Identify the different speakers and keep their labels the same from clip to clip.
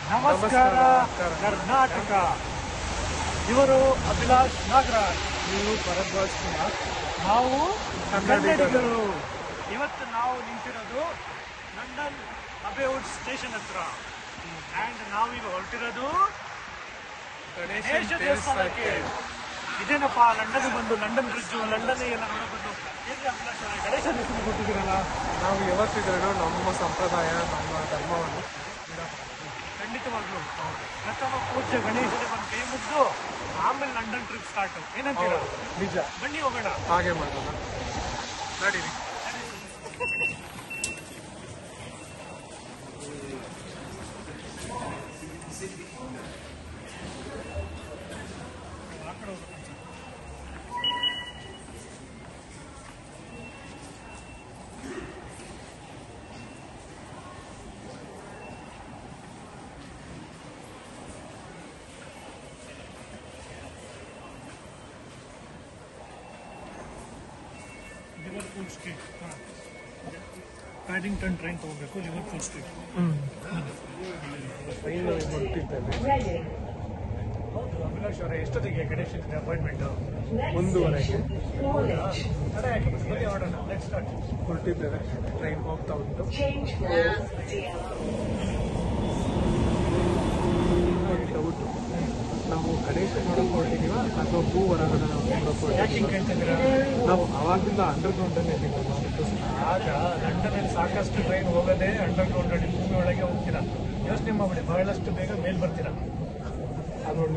Speaker 1: ನಮಸ್ಕಾರ ಕರ್ನಾಟಕ ಇವರು ಅಭಿಲಾಷ್ ನಾಗರಾಜ್
Speaker 2: ನೀವು ಭರದ್ವಾಜ್ ಕುಮಾರ್
Speaker 1: ನಾವು
Speaker 2: ಕನ್ನಡಿಗರು.
Speaker 1: ಕನ್ನಡಿಗರು ಇವತ್ತು ನಾವು ನಿಂತಿರೋದು ಲಂಡನ್ ಅಬೇವುಡ್ ಸ್ಟೇಷನ್ ಹತ್ರ ಅಂಡ್ ನಾವೀಗ ಹೊರಟಿರೋದು
Speaker 2: ಗಣೇಶ
Speaker 1: ಗಣೇಶ ದೇವಸ್ಥಾನಕ್ಕೆ ಇದೇನಪ್ಪ ಲಂಡನ್ ಬಂದು ಲಂಡನ್ ಬ್ರಿಡ್ಜ್ ಲಂಡನ್ ಎಲ್ಲ ನೋಡಬಹುದು ಹೇಗೆ ಅಭಿಲಾಷ್ ಅವರೇ, ಗಣೇಶ ದೇವಸ್ಥಾನ ಕೊಟ್ಟಿದ್ದೀರಲ್ಲ
Speaker 2: ನಾವು ಯಾವತ್ತಿದ್ರೂ ನಮ್ಮ ಸಂಪ್ರದಾಯ ನಮ್ಮ ಧರ್ಮವನ್ನು
Speaker 1: ಖಂಡಿತವಾಗ್ಲೂ ಪ್ರಥಮ ಪೂಜ್ಯ ಗಣೇಶನ ಬಂದು ಕೈ ಮುಗ್ದು ಆಮೇಲೆ ಲಂಡನ್ ಟ್ರಿಪ್ ಸ್ಟಾರ್ಟ್ ಏನಂತೀರಾ
Speaker 2: ನಿಜ
Speaker 1: ಬನ್ನಿ ಹೋಗೋಣ
Speaker 2: ಹಾಗೆ ಮಾಡೋಣ ನಡೀರಿ
Speaker 1: ಆ ಕಡೆ ಹೋಗೋಣ. ಲಿವರ್ಪೂಲ್ ಸ್ಟ್ರೀಟ್ ಪ್ಯಾಡಿಂಗ್ಟನ್ ಟ್ರೈನ್ ತಗೋಬೇಕು ಲಿವರ್ಪೂಲ್ ಸ್ಟ್ರೀಟ್
Speaker 2: ಟ್ರೈನ್ ಹೊರಟಿದ್ದೇವೆ
Speaker 1: ಹೌದು ಅಭಿಲಾಷ್ ಅವರೇ ಎಷ್ಟೊತ್ತಿಗೆ ಗಣೇಶನ ಅಪಾಯಿಂಟ್ಮೆಂಟ್
Speaker 2: ಒಂದೂವರೆಗೆ
Speaker 1: ತಡೆ ಯಾಕೆ ಬನ್ನಿ ಹೊರಡೋಣ ನೆಕ್ಸ್ಟ್ ಸ್ಟಾರ್ಟ್
Speaker 2: ಹೊರಟಿದ್ದೇವೆ ಟ್ರೈನ್ ಹೋಗ್ತಾ ಉಂಟು ಡೌಟ್ ನಾವು ಗಣೇಶ ನೋಡಕ್ ಹೊರಟಿದೀವ ಅಥವಾ ಹೂ ಹೊರಗಡೆ ನಾವು ನೋಡಕ್
Speaker 1: ಯಾಕೆ ಹಿಂಗೆ
Speaker 2: ಹೊರಟಿದೀವ
Speaker 1: ಕೇಳ್ತಿದ್ದೀರಾ
Speaker 2: ನಾವು ಅವಾಗಿಂದ ಅಂಡರ್ ಗ್ರೌಂಡ್ ಅಲ್ಲಿ ಇದ್ದೀವಿ ನಾವು.
Speaker 1: ಆಗ ಲಂಡನ್ ಸಾಕಷ್ಟು ಟ್ರೈನ್ ಹೋಗೋದೇ ಅಂಡರ್ ಗ್ರೌಂಡ್ ಅಲ್ಲಿ ಭೂಮಿ ಒಳಗೆ ಹೋಗ್ತೀರಾ ಯೋಚನೆ ಮಾಡ್ಬಿಡಿ ಬಹಳಷ್ಟು ಬೇಗ ಮೇಲ್ ಬರ್ತೀರಾ
Speaker 2: ಅದು ಒಳ್ಳೆ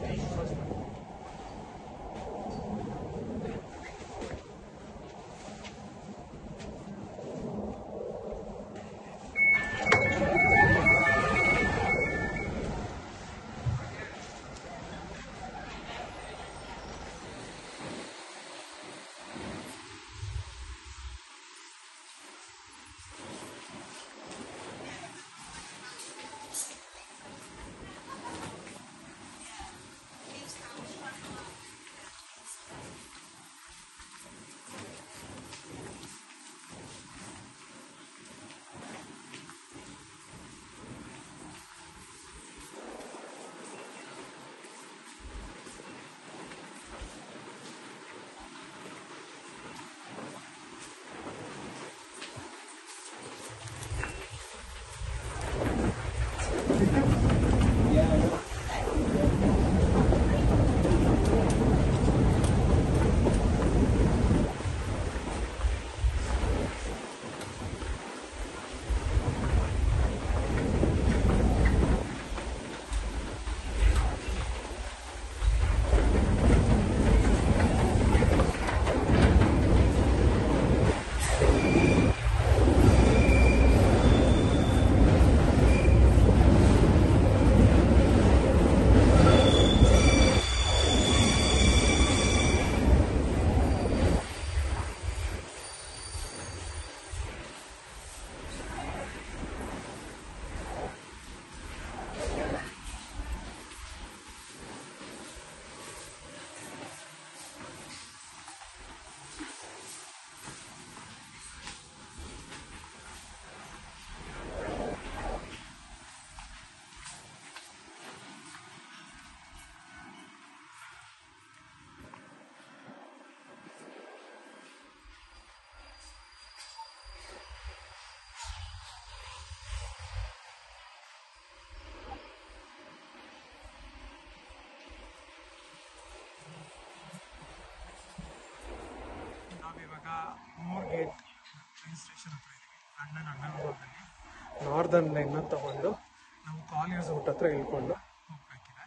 Speaker 1: ನಾವಿವಾಗ ಮೂರ್ ಗೇಟ್ ಟ್ರೈನ್ ಸ್ಟೇಷನ್ ಹತ್ರ ಇದ್ದೀವಿ ಲಂಡನ್ ಅಂಡರ್ ಗ್ರೌಂಡಲ್ಲಿ
Speaker 2: ನಾರ್ದರ್ನ್ ಲೈನ್ ತಗೊಂಡು ನಾವು ಕಾಲೇಜ್ ಔಟ್ ಹತ್ರ ಇಳ್ಕೊಂಡು
Speaker 1: ಹೋಗ್ಬೇಕಿದೆ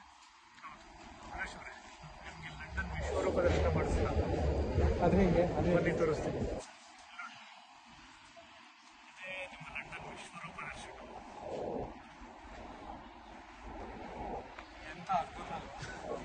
Speaker 1: ಸುರೇಶ್ ಅವರೇ ನಿಮಗೆ ಲಂಡನ್ ವಿಶ್ವರೂಪ ದರ್ಶನ ಮಾಡಿಸಿಲ್ಲ
Speaker 2: ಅದ್ರ ಹಿಂಗೆ ಅದೇ
Speaker 1: ಬನ್ನಿ ತೋರಿಸ್ತೀನಿ ಇದೇ ನಿಮ್ಮ ಲಂಡನ್ ವಿಶ್ವರೂಪ ದರ್ಶನ ಎಂತ ಅದ್ಭುತ ಅಲ್ವಾ?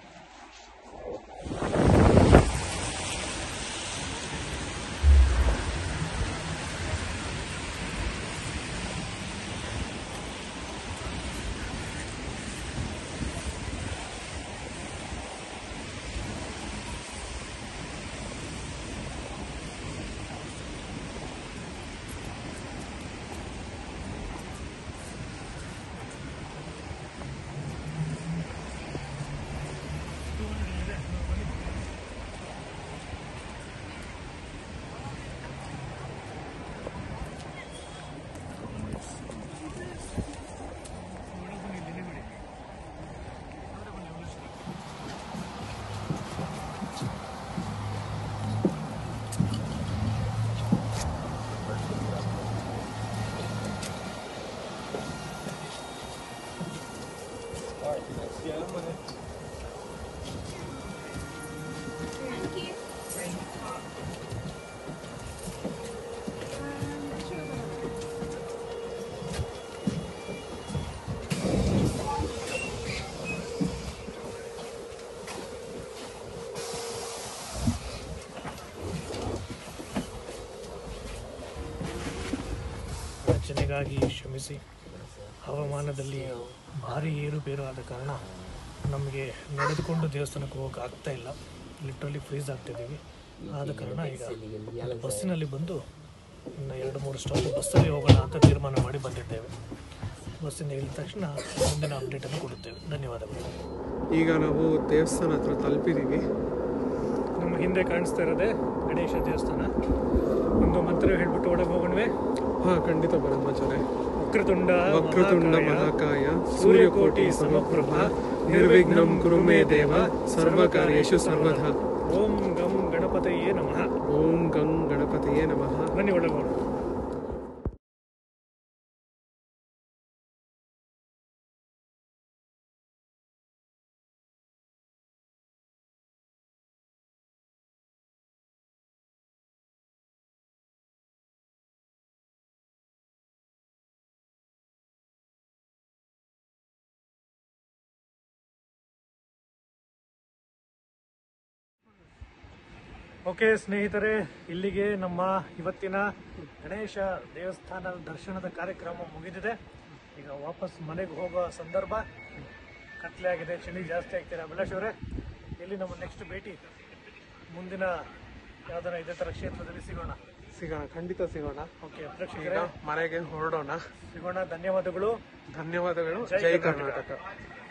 Speaker 1: ತಡವಾಗಿ ಕ್ಷಮಿಸಿ ಹವಾಮಾನದಲ್ಲಿ ಭಾರಿ ಏರುಪೇರು ಆದ ಕಾರಣ ನಮಗೆ ನಡೆದುಕೊಂಡು ದೇವಸ್ಥಾನಕ್ಕೆ ಹೋಗಕ್ಕೆ ಆಗ್ತಾ ಇಲ್ಲ ಲಿಟ್ರಲಿ ಫ್ರೀಸ್ ಆಗ್ತಿದ್ದೀವಿ ಆದ ಕಾರಣ ಈಗ ಬಸ್ಸಿನಲ್ಲಿ ಬಂದು ಇನ್ನು ಎರಡು ಮೂರು ಸ್ಟಾಪ್ ಬಸ್ಸಲ್ಲಿ ಹೋಗೋಣ ಅಂತ ತೀರ್ಮಾನ ಮಾಡಿ ಬಂದಿದ್ದೇವೆ ಬಸ್ಸಿಂದ ಇಳಿದ ತಕ್ಷಣ ಮುಂದಿನ ಅಪ್ಡೇಟನ್ನು ಕೊಡುತ್ತೇವೆ ಧನ್ಯವಾದಗಳು
Speaker 2: ಈಗ ನಾವು ದೇವಸ್ಥಾನ ಹತ್ರ ತಲುಪಿದ್ದೀವಿ
Speaker 1: ನಮ್ಮ ಹಿಂದೆ ಕಾಣಿಸ್ತಾ ಇರೋದೇ ಗಣೇಶ ದೇವಸ್ಥಾನ ಒಂದು ಮಂತ್ರ ಹೇಳ್ಬಿಟ್ಟು ಒಳಗೆ ಹೋಗೋಣವೇ
Speaker 2: ಹಾಂ ಖಂಡಿತ ಬರಮ್ಮಾಚಾರ್ಯ
Speaker 1: ವಕ್ರತುಂಡ
Speaker 2: ವಕ್ರತುಂಡ
Speaker 1: ಮಹಾಕಾಯ,
Speaker 2: ಮಹಾಕಾಯ ಸೂರ್ಯಕೋಟಿ ಸಮಪ್ರಭ ನಿರ್ವಿಘ್ನಂ ಕುರು ಮೇ ದೇವ ಸರ್ವಕಾರ್ಯೇಷು ಸರ್ವದಾ
Speaker 1: ಓಂ ಗಂ ಗಣಪತಯೇ ನಮಃ
Speaker 2: ಓಂ ಗಂ ಗಣಪತಿಯೇ ನಮಃ
Speaker 1: ಬನ್ನಿ ಒಳಗೆ ಹೋಗೋಣ ಓಕೆ ಸ್ನೇಹಿತರೆ ಇಲ್ಲಿಗೆ ನಮ್ಮ ಇವತ್ತಿನ ಗಣೇಶ ದೇವಸ್ಥಾನದ ದರ್ಶನದ ಕಾರ್ಯಕ್ರಮ ಮುಗಿದಿದೆ ಈಗ ವಾಪಸ್ ಮನೆಗೆ ಹೋಗೋ ಸಂದರ್ಭ ಕತ್ಲೆ ಆಗಿದೆ ಚಳಿ ಜಾಸ್ತಿ ಆಗ್ತಿದೆ ಅಭಿಲಾಷ್ ಅವರೇ ಇಲ್ಲಿ ನಮ್ಮ ನೆಕ್ಸ್ಟ್ ಭೇಟಿ ಮುಂದಿನ ಯಾವ್ದಾರ ಇದೇ ಥರ ಕ್ಷೇತ್ರದಲ್ಲಿ ಸಿಗೋಣ
Speaker 2: ಸಿಗೋಣ ಖಂಡಿತ ಸಿಗೋಣ
Speaker 1: ಓಕೆ
Speaker 2: ಈಗ
Speaker 1: ಪ್ರೇಕ್ಷಕರೇ
Speaker 2: ಮನೆಗೆ ಹೊರಡೋಣ
Speaker 1: ಸಿಗೋಣ ಧನ್ಯವಾದಗಳು
Speaker 2: ಧನ್ಯವಾದಗಳು
Speaker 1: ಜೈ
Speaker 2: ಜೈ
Speaker 1: ಕರ್ನಾಟಕ.
Speaker 2: ಕರ್ನಾಟಕ